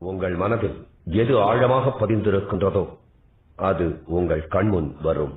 உங்கள் மனதில் எது ஆழமாக பதிந்திருக்கின்றதோ அது உங்கள் கண்முன் வரும்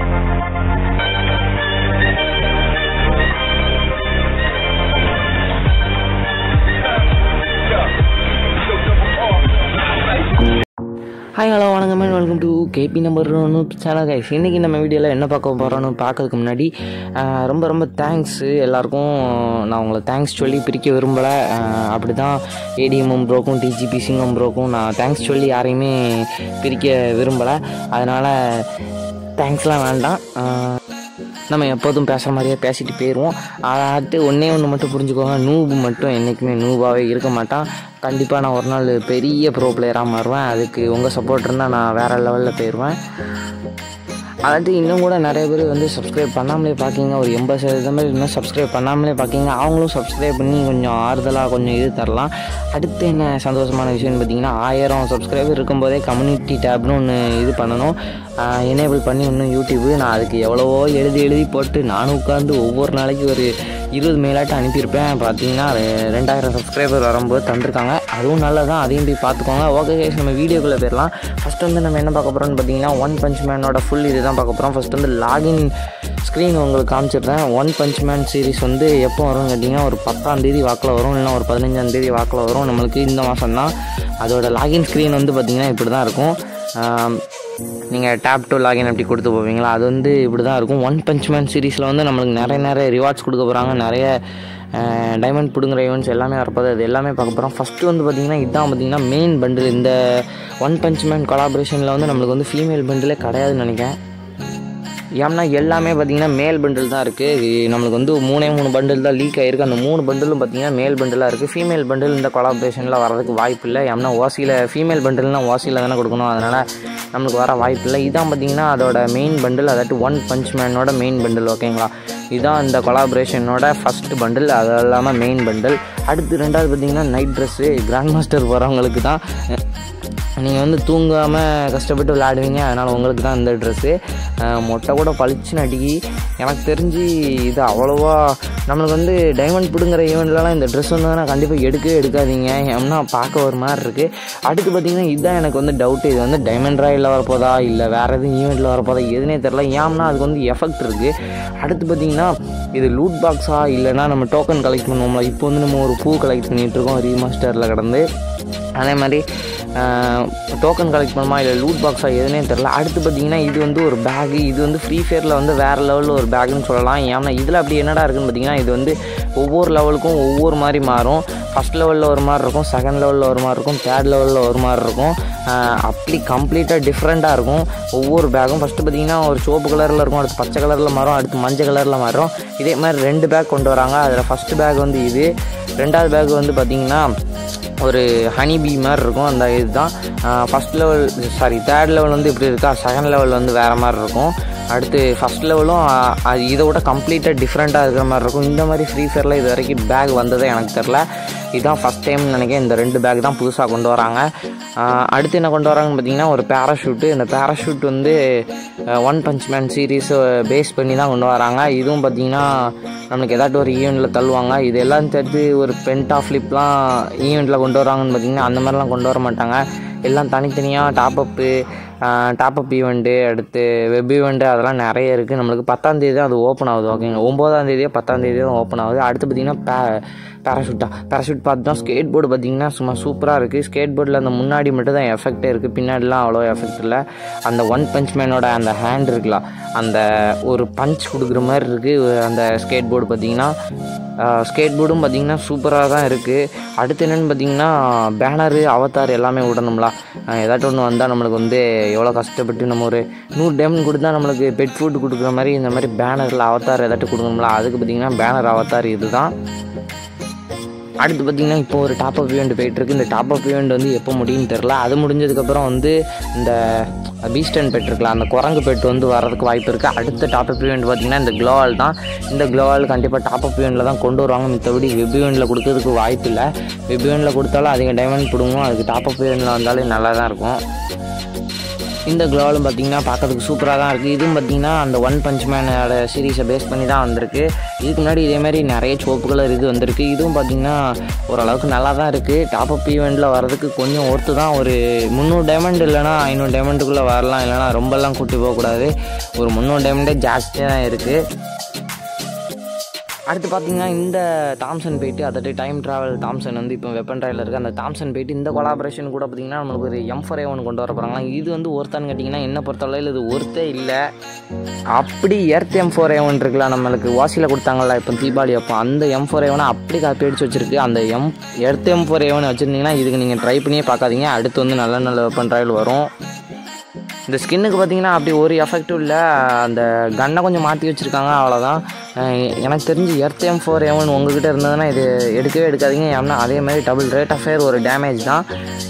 ஹாய் ஹலோ வணக்கம் ma'am welcome to KP number ஒன்று சேனல் கைஸ் இன்றைக்கி நம்ம வீடியோவில் என்ன பார்க்க போகிறோன்னு பார்க்கறதுக்கு முன்னாடி ஆஹ், ரொம்ப ரொம்ப தேங்க்ஸு எல்லாருக்கும் நான் உங்களை தேங்க்ஸ் சொல்லி பிரிக்க விரும்பலை அப்படி தான் ஏடிஎம்எம் ப்ரோக்கும் டிஜிபி சிங்கம் ப்ரோக்கும் நான் தேங்க்ஸ் சொல்லி யாரையுமே பிரிக்க விரும்பலை அதனால் தேங்க்ஸ்லாம் வேண்டாம் ஆஹ், நம்ம எப்போதும் பேசுகிற மாதிரியே பேசிட்டு போயிடுவோம் அதாவது ஒன்றே ஒன்று மட்டும் புரிஞ்சுக்கோங்க நூபு மட்டும் என்றைக்குமே நூபாகவே இருக்க மாட்டான் கண்டிப்பாக நான் ஒரு நாள் பெரிய ப்ரோ பிளேயராக மாறுவேன் அதுக்கு உங்கள் சப்போர்ட் இருந்தால் நான் வேறு லெவலில் போயிடுவேன் அதாவது இன்னும் கூட நிறைய பேர் வந்து சப்ஸ்கிரைப் பண்ணாமலே பார்க்கிங்க ஒரு எண்பது சதவீதம் பேர் இன்னும் சப்ஸ்கிரைப் பண்ணாமலே பார்க்கிங்க அவங்களும் சப்ஸ்கிரைப் பண்ணி கொஞ்சம் ஆறுதலாக கொஞ்சம் இது தரலாம் அடுத்து என்ன சந்தோஷமான விஷயம்னு பார்த்தீங்கன்னா ஆயிரம் சப்ஸ்கிரைபர் இருக்கும்போதே கம்யூனிட்டி டேப்னு ஒன்று இது பண்ணணும் எனேபிள் பண்ணி இன்னும் யூடியூப்பு நான் அதுக்கு எவ்வளவோ எழுதி எழுதி போட்டு நானும் உட்காந்து ஒவ்வொரு நாளைக்கு ஒரு இருபது மெயிலாட்டம் அனுப்பியிருப்பேன் பார்த்தீங்கன்னா ரெ- ரெண்டாயிரம் சப்ஸ்கிரைபர் வரும்போது தந்திருக்காங்க அதுவும் நல்லதான் அதையும் போய் பார்த்துக்கோங்க ஓகே கேஸ் நம்ம வீடியோக்குள்ளே போயிடலாம் ஃபஸ்ட் வந்து நம்ம என்ன பார்க்க போகிறோம்னு பார்த்தீங்கன்னா ஒன் பஞ்ச் மேனோட ஃபுல் இது தான் பார்க்க போகிறோம் ஃபஸ்ட் வந்து லாகின் ஸ்க்ரீன் உங்களுக்கு காமிச்சிடுறேன் ஒன் பஞ்ச் மேன் சீரிஸ் வந்து எப்போ வரும்னு கேட்டிங்கன்னா ஒரு பத்தாம் தேதி வாக்கில் வரும் இல்லைனா ஒரு பதினஞ்சாம் தேதி வாக்கில் வரும் நம்மளுக்கு இந்த மாதம் தான் அதோட லாகின் ஸ்க்ரீன் வந்து பார்த்திங்கன்னா இப்படி தான் இருக்கும் ஆம், நீங்கள் டேப் டு லாகின் அப்படி கொடுத்து போவீங்களா அது வந்து இப்படி தான் இருக்கும் ஒன் பஞ்ச் மேன் சீரிஸில் வந்து நம்மளுக்கு நிறைய நிறைய ரிவார்ட்ஸ் கொடுக்க போகிறாங்க நிறைய டைமண்ட் பிடுங்குற ஈவெண்ட்ஸ் எல்லாமே வரப்போது அது எல்லாமே பார்க்க போகிறோம் ஃபஸ்ட்டு வந்து பார்த்திங்கன்னா இதுதான் பார்த்திங்கன்னா மெயின் பண்டில் இந்த ஒன் பஞ்ச் மேன் கொலாபரேஷனில் வந்து நம்மளுக்கு வந்து ஃபீமேல் பண்டிலே கிடையாதுன்னு நினைக்கிறேன் ஏன்னா எல்லாமே பார்த்தீங்கன்னா மேல் பண்டில் தான் இருக்குது நம்மளுக்கு வந்து மூணே மூணு பண்டில் தான் லீக் ஆகிருக்கு அந்த மூணு பண்டிலும் பார்த்தீங்கன்னா மேல் பண்டிலாக இருக்குது ஃபீமேல் பண்டில் இந்த கொலாபரேஷனில் வரதுக்கு வாய்ப்பு இல்லை ஏன்னா ஓசியில் ஃபீமேல் பண்டில்னால் ஓசியில் தானே கொடுக்கணும் அதனால் நம்மளுக்கு வர வாய்ப்பு இல்லை இதான் பார்த்தீங்கன்னா அதோட மெயின் பண்டில் அதாட்டு ஒன் பஞ்ச் மேனோட மெயின் பண்டில் ஓகேங்களா இதுதான் இந்த கொலாபரேஷனோட ஃபஸ்ட்டு பண்டில் அது இல்லாமல் மெயின் பண்டில் அடுத்து ரெண்டாவது பார்த்தீங்கன்னா நைட் ட்ரெஸ்ஸு கிராண்ட் மாஸ்டர் போகிறவங்களுக்கு தான் நீங்கள் வந்து தூங்காமல் கஷ்டப்பட்டு விளையாடுவீங்க அதனால் உங்களுக்கு தான் இந்த ட்ரெஸ்ஸு மொட்டை கூட பளிச்சுன்னு அடிக்கி எனக்கு தெரிஞ்சு இது அவ்வளோவா நம்மளுக்கு வந்து டைமண்ட் பிடுங்குற ஈவெண்ட்லலாம் இந்த ட்ரெஸ் வந்ததுன்னா கண்டிப்பாக எடுக்கவே எடுக்காதீங்க ஏன்னா பார்க்க ஒரு மாதிரி இருக்குது அடுத்து பார்த்தீங்கன்னா இதுதான் எனக்கு வந்து டவுட்டு இது வந்து டைமண்ட் ராயில் வரப்போதா இல்லை வேறு எதுவும் ஈவெண்ட்டில் வரப்போதா எதுனே தெரில ஏன்னா அதுக்கு வந்து எஃபெக்ட் இருக்குது அடுத்து பார்த்தீங்கன்னா இது லூட் பாக்ஸா இல்லைன்னா நம்ம டோக்கன் கலெக்ட் பண்ணுவோம்ல இப்போ வந்து நம்ம ஒரு பூ கலெக்ட் பண்ணிகிட்டு இருக்கோம் ரீமாஸ்டரில் கடந்து அதே மாதிரி டோக்கன் கலெக்ட் பண்ணுமா இல்லை லூட் பாக்ஸா எதுனே தெரில அடுத்து பார்த்தீங்கன்னா இது வந்து ஒரு பேகு இது வந்து ஃப்ரீ ஃபயரில் வந்து வேறு லெவலில் ஒரு பேக்குன்னு சொல்லலாம் ஏன்னா இதில் அப்படி என்னடா இருக்குன்னு பார்த்தீங்கன்னா இது வந்து ஒவ்வொரு லெவலுக்கும் ஒவ்வொரு மாதிரி மாறும் ஃபஸ்ட் லெவலில் ஒரு மாதிரி இருக்கும் செகண்ட் லெவலில் ஒரு மாதிரி இருக்கும் தேர்ட் லெவலில் ஒரு மாதிரி இருக்கும் ஆஹ் அப்படி கம்ப்ளீட்டாக டிஃப்ரெண்ட்டாக இருக்கும் ஒவ்வொரு பேக்கும் ஃபஸ்ட்டு பார்த்தீங்கன்னா ஒரு சிவப்பு கலரில் இருக்கும் அடுத்து பச்சை கலரில் மாறும் அடுத்து மஞ்சள் கலரில் மாறும் இதே மாதிரி ரெண்டு பேக் கொண்டு வராங்க அதில் ஃபஸ்ட்டு பேக் வந்து இது ரெண்டாவது பேக் வந்து பார்த்தீங்கன்னா ஒரு ஹனி பீ மாதிரி இருக்கும் அந்த இதுதான் first level sorry third level வந்து இப்படி இருக்கா செகண்ட் லெவல் வந்து வேறு மாதிரி இருக்கும் அடுத்து ஃபஸ்ட் லெவலும் அது இதை விட கம்ப்ளீட்டாக டிஃப்ரெண்ட்டாக இருக்கிற மாதிரி இருக்கும் இந்த மாதிரி ஃப்ரீ ஃபயரில் இது வரைக்கும் பேக் வந்ததே எனக்கு தெரில இதுதான் ஃபஸ்ட் டைம் நினைக்கிறேன் இந்த ரெண்டு பேக் தான் புதுசாக கொண்டு வராங்க ஆஹ் அடுத்து என்ன கொண்டு வராங்கன்னு பார்த்தீங்கன்னா ஒரு பேராஷூட்டு இந்த பேராஷூட் வந்து ஒன் பஞ்ச் மேன் சீரீஸை பேஸ் பண்ணி தான் கொண்டு வராங்க இதுவும் பார்த்தீங்கன்னா நம்மளுக்கு ஏதாட்டும் ஒரு ஈவெண்ட்டில் தள்ளுவாங்க இது எல்லாம் தெரிஞ்சு ஒரு பென்டா ஃப்ளிப்லாம் ஈவெண்ட்டில் கொண்டு வராங்கன்னு பார்த்தீங்கன்னா அந்த மாதிரிலாம் கொண்டு வர மாட்டாங்க எல்லாம் தனித்தனியாக டாப்அப்பு டாப்அப் ஈவெண்ட்டு அடுத்து வெப் ஈவெண்ட்டு அதெல்லாம் நிறைய இருக்குது நம்மளுக்கு பத்தாந்தேதி தான் அது ஓப்பன் ஆகுது ஓகேங்க ஒம்போதாம் தேதியோ பத்தாம் தேதியோ தான் ஓப்பன் ஆகுது அடுத்து பார்த்திங்கன்னா பே பேராஷூட்டா பேராஷூட் பார்த்துட்டோம் ஸ்கேட் போர்டு பார்த்தீங்கன்னா சும்மா சூப்பராக இருக்குது ஸ்கேட் போர்டில் அந்த முன்னாடி மட்டும் தான் எஃபெக்டே இருக்குது பின்னாடிலாம் அவ்வளோ எஃபெக்ட் இல்லை அந்த ஒன் பஞ்ச் மேனோட அந்த ஹேண்ட் இருக்கலாம் அந்த ஒரு பஞ்ச் கொடுக்குற மாதிரி இருக்குது அந்த ஸ்கேட் போர்டு பார்த்தீங்கன்னா ஸ்கேட் போர்டும் பார்த்தீங்கன்னா சூப்பராக தான் இருக்குது அடுத்து என்னென்னு பார்த்தீங்கன்னா பேனரு அவதார் எல்லாமே விடணும்ல அஹ் ஏதாட்டும் ஒன்று வந்தால் நம்மளுக்கு வந்து எவ்வளோ கஷ்டப்பட்டு நம்ம ஒரு நூறு டைமண்ட் கொடுத்தா நம்மளுக்கு பெட் ஃபுட் கொடுக்குற மாதிரி இந்த மாதிரி பேனரில் அவதார் ஏதாட்டும் கொடுக்கணும்ல அதுக்கு பார்த்தீங்கன்னா பேனர் அவதார் இதுதான் அடுத்து பார்த்தீங்கன்னா இப்போ ஒரு டாப் அப் ஈவெண்ட் போயிட்டுருக்கு இந்த டாப் அப் ஈவெண்ட் வந்து எப்போ முடியும்னு தெரில அது முடிஞ்சதுக்கப்புறம் வந்து இந்த பீஸ்டன் பெட் இருக்கலாம் அந்த குரங்கு பெட் வந்து வரதுக்கு வாய்ப்பு இருக்குது அடுத்த டாப் அப் ஈவெண்ட் பார்த்தீங்கன்னா இந்த க்ளோவால் தான் இந்த க்ளோவால் கண்டிப்பாக டாப் அப் ஈவெண்ட்டில் தான் கொண்டு வருவாங்க மித்தபடி வெப் ஈவெண்ட்டில் கொடுக்கறதுக்கு வாய்ப்பு இல்லை வெப் ஈவெண்ட்டில் கொடுத்தாலும் அதிக டைமண்ட் பிடுங்கும் அதுக்கு டாப் அப் ஈவெண்ட்டில் வந்தாலும் நல்லா தான் இருக்கும் இந்த க்ளோவலும் பார்த்தீங்கன்னா பார்க்கறதுக்கு சூப்பராக தான் இருக்குது இதுவும் பார்த்தீங்கன்னா அந்த ஒன் பஞ்ச் மேனோட சீரீஸை பேஸ் பண்ணி தான் வந்திருக்கு இதுக்கு முன்னாடி இதே மாதிரி நிறைய சோப்பு கலர் இது வந்திருக்கு இதுவும் பார்த்தீங்கன்னா ஓரளவுக்கு நல்லா தான் இருக்குது டாப் அப் ஈவெண்ட்டில் வரதுக்கு கொஞ்சம் ஒர்த்து தான் ஒரு முந்நூறு டைமண்ட் இல்லைனா ஐநூறு டைமண்டுக்குள்ளே வரலாம் இல்லைனா ரொம்பலாம் கூட்டி போகக்கூடாது ஒரு முந்நூறு டைமண்டே ஜாஸ்தியாக தான் இருக்குது அடுத்து பார்த்தீங்கன்னா இந்த தாம்சன் போயிட்டு அதாவது டைம் ட்ராவல் தாம்சன் வந்து இப்போ வெப்பன் ட்ராயில் இருக்குது அந்த தாம்சன் போயிட்டு இந்த கொலாபரேஷன் கூட பார்த்தீங்கன்னா நம்மளுக்கு ஒரு எம் ஃபோர் ஒன்று கொண்டு வர போகிறாங்களா இது வந்து ஒருத்தான்னு கேட்டிங்கன்னா என்ன பொறுத்தளவில் இது ஒருத்தே இல்லை அப்படி எர்த் எம் ஃபோர் ஏவன் இருக்குல்ல நம்மளுக்கு வாசியில் கொடுத்தாங்கல்ல இப்போ தீபாவளி அப்போ அந்த எம் ஃபோர் ஏவனை அப்படி காப்பி அடிச்சு வச்சிருக்கு அந்த எம் எர்த் எம் ஃபோர் ஏவன் வச்சுருந்தீங்கன்னா இதுக்கு நீங்கள் ட்ரை பண்ணியே பார்க்காதீங்க அடுத்து வந்து நல்ல நல்ல வெப்பன் ட்ராயல் வரும் இந்த ஸ்கின்னுக்கு பார்த்தீங்கன்னா அப்படி ஒரு எஃபெக்டும் இல்லை அந்த கன்னை கொஞ்சம் மாற்றி வச்சுருக்காங்க அவ்வளோதான் அஹ் எனக்கு தெரிஞ்சு எர்த் எம் ஃபோர் எவன் உங்ககிட்ட இருந்ததுன்னா இது எடுக்கவே எடுக்காதீங்க ஏன்னா அதே மாதிரி டபுள் ரேட் ஆஃப் ஃபயர் ஒரு டேமேஜ் தான்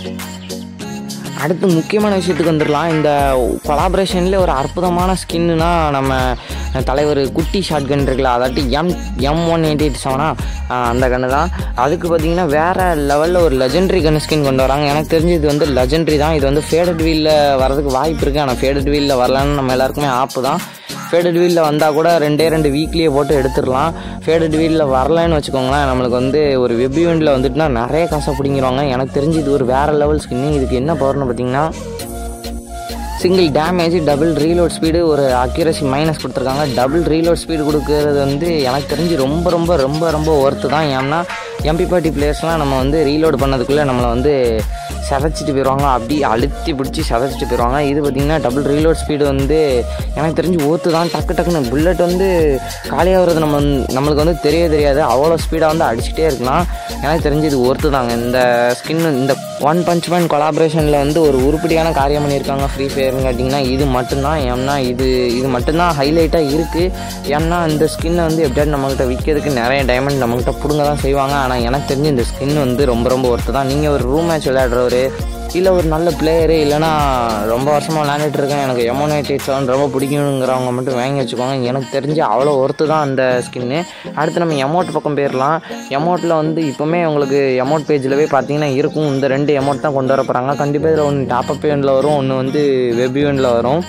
அடுத்து முக்கியமான விஷயத்துக்கு வந்துடலாம் இந்த கொலாபரேஷனில் ஒரு அற்புதமான ஸ்கின்னுனா நம்ம தலைவர் குட்டி ஷார்ட் கன் இருக்குல்ல அதாட்டி M M one eighty eight செவனா அந்த கன்று தான் அதுக்கு பார்த்தீங்கன்னா வேறு லெவலில் ஒரு லெஜெண்டரி கன் ஸ்கின் கொண்டு வராங்க எனக்கு தெரிஞ்சு இது வந்து லெஜெண்டரி தான் இது வந்து ஃபேடட் வீலில் வரதுக்கு வாய்ப்பு இருக்குது ஆனால் ஃபேடட் வீலில் வரலான்னு நம்ம எல்லாருக்குமே ஆப்பு தான் ஃபேடட் வீலில் வந்தால் கூட ரெண்டே ரெண்டு வீக்லேயே போட்டு எடுத்துடலாம் ஃபேடட் வீலில் வரலன்னு வச்சுக்கோங்களேன் நம்மளுக்கு வந்து ஒரு வெப் ஈவெண்ட்டில் வந்துட்டுனா நிறைய காசை பிடிங்கிறவங்க எனக்கு தெரிஞ்சு இது ஒரு வேறு லெவல் ஸ்கின்னு இதுக்கு என்ன பவர்னு பார்த்தீங்கன்னா single damage double reload speed ஒரு அக்யூரசி மைனஸ் கொடுத்துருக்காங்க டபுள் ரீலோட் ஸ்பீடு கொடுக்கறது வந்து எனக்கு தெரிஞ்சு ரொம்ப ரொம்ப ரொம்ப ரொம்ப ஒர்த்து தான் ஏன்னா எம்பி பார்ட்டி பிளேயர்ஸ்லாம் நம்ம வந்து ரீலோட் பண்ணதுக்குள்ளே நம்மளை வந்து சதைச்சிட்டு போயிடுவாங்க அப்படி அழுத்தி பிடிச்சி சதைச்சிட்டு போயிடுவாங்க இது பார்த்திங்கன்னா டபுள் ரீலோட் ஸ்பீடு வந்து எனக்கு தெரிஞ்சு ஓத்து தான் டக்கு டக்குன்னு புல்லட் வந்து காலியாகிறது நம்ம வந்து- நம்மளுக்கு வந்து தெரியவே தெரியாது அவ்வளோ ஸ்பீடாக வந்து அடிச்சுட்டே இருக்கலாம் எனக்கு தெரிஞ்சு இது ஒர்த்து தாங்க இந்த ஸ்கின் இந்த ஒன் பஞ்ச் மேன் கொலாபரேஷனில் வந்து ஒரு உருப்படியான காரியம் பண்ணியிருக்காங்க ஃப்ரீ ஃபயர்னு கேட்டிங்கன்னா இது மட்டும்தான் ஏன்னா இது இது மட்டும்தான் ஹைலைட்டாக இருக்குது ஏன்னா இந்த ஸ்கின்னை வந்து எப்படியாவது நம்மகிட்ட விற்கிறதுக்கு நிறைய டைமண்ட் நம்மகிட்ட பிடுங்க தான் செய்வாங்க ஆனால் எனக்கு தெரிஞ்சு இந்த ஸ்கின் வந்து ரொம்ப ரொம்ப ஒர்த்து தான் நீங்கள் ஒரு ரூம் மேட்ச் விளையாடுறவர் இல்லை ஒரு நல்ல பிளேயரு இல்லைனா ரொம்ப வருஷமாக விளையாண்டுட்டு இருக்கேன் எனக்கு எமோனேட் செவன் ரொம்ப பிடிக்குங்கிறவங்க மட்டும் வாங்கி வச்சுக்கோங்க எனக்கு தெரிஞ்சு அவ்வளோ ஒர்த்து தான் அந்த ஸ்கின்னு அடுத்து நம்ம எமௌண்ட் பக்கம் போயிடலாம் எமௌண்ட்டில் வந்து இப்போவுமே உங்களுக்கு எமௌண்ட் பேஜில் போய் பார்த்தீங்கன்னா இருக்கும் இந்த ரெண்டு எமௌண்ட் தான் கொண்டு வர போகிறாங்க கண்டிப்பாக இதில் ஒன்று டாப் அப் ஈவெண்ட்டில் வரும் ஒன்று வந்து வெப் ஈவெண்ட்டில் வரும்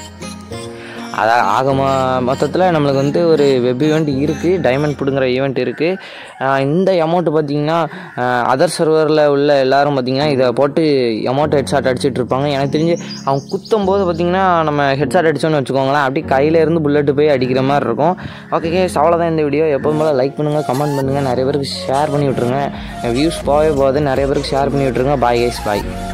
அதான் ஆக மொ மொத்தத்தில் நம்மளுக்கு வந்து ஒரு வெப் ஈவெண்ட் இருக்குது டைமண்ட் பிடுங்குற ஈவெண்ட் இருக்குது இந்த அமௌண்ட்டு பார்த்தீங்கன்னா அதர் சர்வரில் உள்ள எல்லாரும் பார்த்தீங்கன்னா இதை போட்டு அமௌண்ட் ஹெட்ஷாட் அடிச்சிட்டு இருப்பாங்க எனக்கு தெரிஞ்சு அவங்க குத்தும் போது பார்த்தீங்கன்னா நம்ம ஹெட்ஷாட் அடிச்சோன்னு வச்சுக்கோங்களேன் அப்படியே கையில இருந்து புல்லட்டு போய் அடிக்கிற மாதிரி இருக்கும் ஓகே கேஸ் அவ்வளோதான் இந்த வீடியோ எப்போதும் போல் லைக் பண்ணுங்கள் கமெண்ட் பண்ணுங்கள் நிறைய பேருக்கு ஷேர் பண்ணி விட்ருங்க வியூஸ் போகவே போகுது நிறைய பேருக்கு ஷேர் பண்ணி விட்ருங்க பாய் கேஸ் பாய்